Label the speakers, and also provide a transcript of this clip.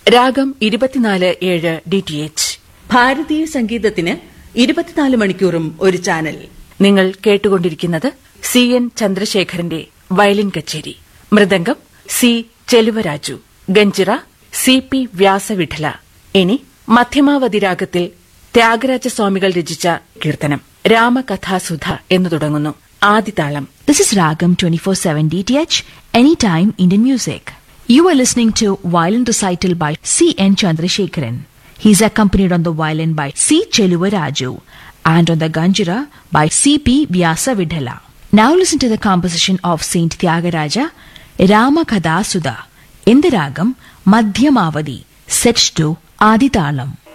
Speaker 1: രാഗം ഇരുപത്തിനാല് ഏഴ് ഡി ടി എച്ച്
Speaker 2: ഭാരതീയ സംഗീതത്തിന് ഇരുപത്തിനാല് മണിക്കൂറും ഒരു ചാനൽ
Speaker 1: നിങ്ങൾ കേട്ടുകൊണ്ടിരിക്കുന്നത് സി എൻ ചന്ദ്രശേഖരന്റെ വയലിൻ കച്ചേരി മൃദംഗം സി ചെലുവരാജു ഗഞ്ചിറ സി പി വ്യാസവിഠല ഇനി മധ്യമാവതി രാഗത്തിൽ ത്യാഗരാജസ്വാമികൾ രചിച്ച കീർത്തനം രാമകഥാസുധ എന്നു തുടങ്ങുന്നു ആദിതാളം
Speaker 3: This is Ragam 24/7 DTH Anytime Indian Music. You are listening to Violin Recital by C. N. Chandrasekharan. He is accompanied on the violin by C. Cheluvaraju and on the ganjira by C. P. Vyasa Vidhala. Now listen to the composition of Saint Tyagaraja, Ramakadasuda, in the Ragam Madhyamavadi, set to Aditalam.